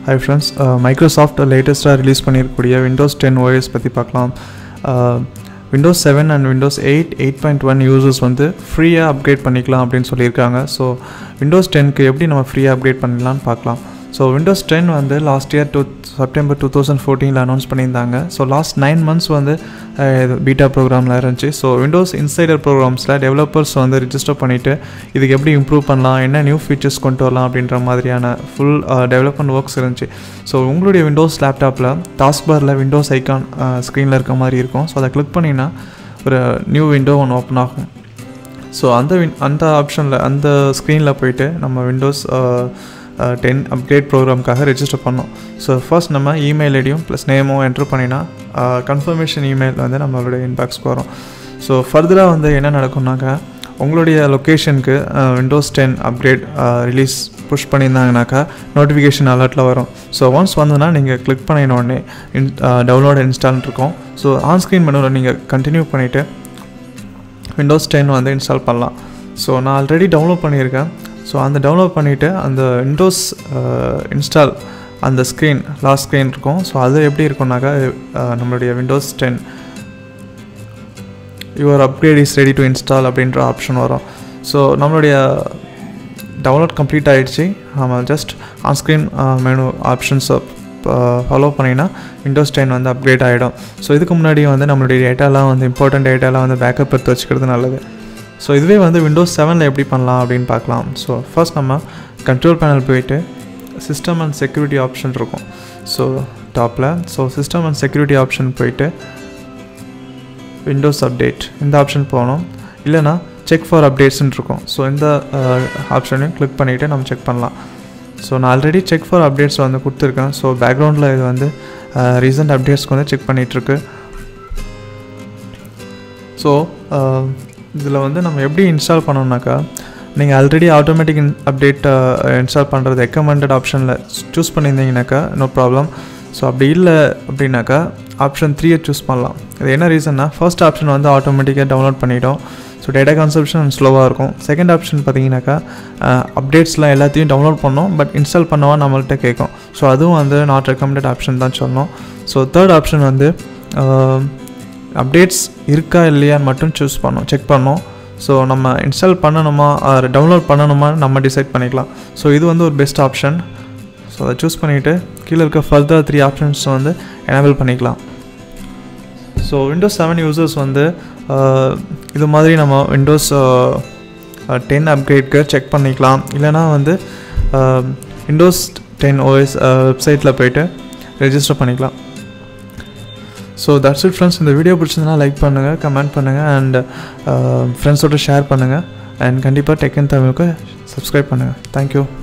high friends Microsoft லேட்டஸ்ட்டாக release பண்ணியிருக்கக்கூடிய Windows ten OS பற்றி பார்க்கலாம் Windows seven and Windows eight eight point one users வந்து ஃப்ரீயாக அப்கிரேட் பண்ணிக்கலாம் அப்படின்னு சொல்லியிருக்காங்க ஸோ விண்டோஸ் டென்க்கு எப்படி நம்ம ஃப்ரீயாக அப்கிரேட் பண்ணிக்கலாம்னு பார்க்கலாம் ஸோ விண்டோஸ் டென் வந்து last year two September two thousand ஃபோர்டீனில் அனௌன்ஸ் பண்ணியிருந்தாங்க ஸோ லாஸ்ட் நைன் மந்த்ஸ் வந்து பீட்டா ப்ரோக்ராமில் இருந்துச்சு ஸோ விண்டோஸ் இன்சைடர் ப்ரோக்ராம்ஸில் டெவலப்பர்ஸ் வந்து ரிஜிஸ்டர் பண்ணிவிட்டு இதுக்கு எப்படி இம்ப்ரூவ் பண்ணலாம் என்ன நியூ ஃபீச்சர்ஸ் கொண்டு வரலாம் அப்படின்ற மாதிரியான ஃபுல் டெவலப்மெண்ட் ஒர்க்ஸ் இருந்துச்சு ஸோ உங்களுடைய விண்டோஸ் லேப்டாப்பில் டாஸ்க் பாரில் விண்டோஸ் ஐக்கான் ஸ்க்ரீனில் இருக்க மாதிரி இருக்கும் ஸோ அதை கிளிக் பண்ணிங்கன்னா ஒரு நியூ விண்டோ ஒன்று ஓப்பன் ஆகும் ஸோ அந்த வின் அந்த ஆப்ஷனில் அந்த ஸ்க்ரீனில் போயிட்டு நம்ம விண்டோஸ் டென் அப்கிரேட் ப்ரோக்ராம்க்காக ரெஜிஸ்டர் பண்ணோம் ஸோ ஃபர்ஸ்ட் நம்ம இமெயில் ஐடியும் ப்ளஸ் நேமும் என்ட்ரு பண்ணினா கன்ஃபர்மேஷன் இமெயில் வந்து நம்மளுடைய இன்பாக்ஸ்க்கு வரும் ஸோ ஃபர்தராக வந்து என்ன நடக்கும்னாக்கா உங்களுடைய லொக்கேஷனுக்கு Windows ten upgrade release push பண்ணியிருந்தாங்கனாக்கா நோட்டிஃபிகேஷன் அலர்ட்டில் வரும் ஸோ ஒன்ஸ் வந்ததுன்னா நீங்கள் கிளிக் பண்ணின உடனே இன் டவுன்லோட் இன்ஸ்டால் இருக்கும் ஸோ ஆன்ஸ்க்ரீன் மெனுவில் நீங்கள் கண்டினியூ பண்ணிவிட்டு விண்டோஸ் டென் வந்து இன்ஸ்டால் பண்ணலாம் ஸோ நான் ஆல்ரெடி டவுன்லோட் பண்ணியிருக்கேன் ஸோ அந்த டவுன்லோட் பண்ணிவிட்டு அந்த விண்டோஸ் இன்ஸ்டால் அந்த ஸ்க்ரீன் லாஸ்ட் ஸ்க்ரீன் இருக்கும் ஸோ அது எப்படி இருக்கும்னாக்கா நம்மளுடைய Windows ten your upgrade is ready to install அப்படின்ற ஆப்ஷன் வரும் ஸோ நம்மளுடைய டவுன்லோட் கம்ப்ளீட் ஆகிடுச்சு நம்ம ஜஸ்ட் ஆன்ஸ்க்ரீன் மெனு ஆப்ஷன்ஸை ஃபாலோ பண்ணிங்கன்னா விண்டோஸ் டென் வந்து அப்கிரேட் ஆகிடும் ஸோ இதுக்கு முன்னாடி வந்து நம்மளுடைய டேட்டாலாம் வந்து இம்பார்ட்டன்ட் டேட்டாலாம் வந்து பேக்கப் எடுத்து வச்சுக்கிறது நல்லது ஸோ இதுவே வந்து விண்டோஸ் செவனில் எப்படி பண்ணலாம் அப்படின்னு பார்க்கலாம் ஸோ ஃபர்ஸ்ட் நம்ம கண்ட்ரோல் பேனல் போயிட்டு சிஸ்டம் அண்ட் செக்யூரிட்டி ஆப்ஷன் இருக்கும் ஸோ டாப்பில் so system and security option போயிட்டு விண்டோஸ் அப்டேட் இந்த ஆப்ஷன் போகணும் இல்லைனா செக் ஃபார் அப்டேட்ஸ்ன்னு இருக்கும் ஸோ இந்த ஆப்ஷனையும் கிளிக் பண்ணிவிட்டு நம்ம செக் பண்ணலாம் ஸோ நான் ஆல்ரெடி செக் ஃபார் அப்டேட்ஸ் வந்து கொடுத்துருக்கேன் ஸோ பேக்ரவுண்டில் இது வந்து ரீசெண்ட் அப்டேட்ஸ்க்கு வந்து செக் பண்ணிகிட்ருக்கு ஸோ இதில் வந்து நம்ம எப்படி இன்ஸ்டால் பண்ணோம்னாக்கா நீங்கள் already automatic in update install பண்ணுறது ரெக்கமெண்டட் ஆப்ஷனில் சூஸ் பண்ணியிருந்தீங்கனாக்கா நோ ப்ராப்ளம் ஸோ அப்படி இல்லை அப்படின்னாக்கா ஆப்ஷன் த்ரீயை சூஸ் பண்ணலாம் இது என்ன ரீசன்னா ஃபர்ஸ்ட் ஆப்ஷன் வந்து ஆட்டோமேட்டிக்காக டவுன்லோட் பண்ணிட்டோம் ஸோ டேட்டா கன்சப்ஷன் ஸ்லோவாக இருக்கும் செகண்ட் ஆப்ஷன் பார்த்தீங்கன்னாக்கா அப்டேட்ஸ்லாம் எல்லாத்தையும் டவுன்லோட் பண்ணோம் பட் இன்ஸ்டால் பண்ணவா நம்மள்கிட்ட கேட்கும் ஸோ அதுவும் வந்து நாட் ரெக்கமெண்டட் ஆப்ஷன் தான் சொல்லணும் ஸோ தேர்ட் ஆப்ஷன் வந்து அப்டேட்ஸ் இருக்கா இல்லையான்னு மட்டும் சூஸ் பண்ணோம் செக் பண்ணோம் ஸோ நம்ம இன்ஸ்டால் பண்ணணுமா டவுன்லோட் பண்ணணுமா நம்ம டிசைட் பண்ணிக்கலாம் ஸோ இது வந்து ஒரு பெஸ்ட் ஆப்ஷன் ஸோ அதை சூஸ் பண்ணிவிட்டு கீழே இருக்க ஃபர்தர் த்ரீ ஆப்ஷன்ஸ் வந்து எனேபிள் பண்ணிக்கலாம் ஸோ விண்டோஸ் செவன் யூசர்ஸ் வந்து இது மாதிரி நம்ம விண்டோஸ் டென் அப்கிரேட்க்கு செக் பண்ணிக்கலாம் இல்லைனா வந்து விண்டோஸ் டென் ஓஎஸ் வெப்சைட்டில் போய்ட்டு ரெஜிஸ்டர் பண்ணிக்கலாம் ஸோ தட்ஸ் இட் ஃப்ரெண்ட்ஸ் இந்த வீடியோ பிடிச்சதுனா லைக் பண்ணுங்கள் கமெண்ட் பண்ணுங்கள் அண்ட் ஃப்ரெண்ட்ஸோட ஷேர் பண்ணுங்கள் அண்ட் கண்டிப்பாக டெக் அண்ட் தமிழுக்கு சப்ஸ்கிரைப் பண்ணுங்கள் தேங்க்யூ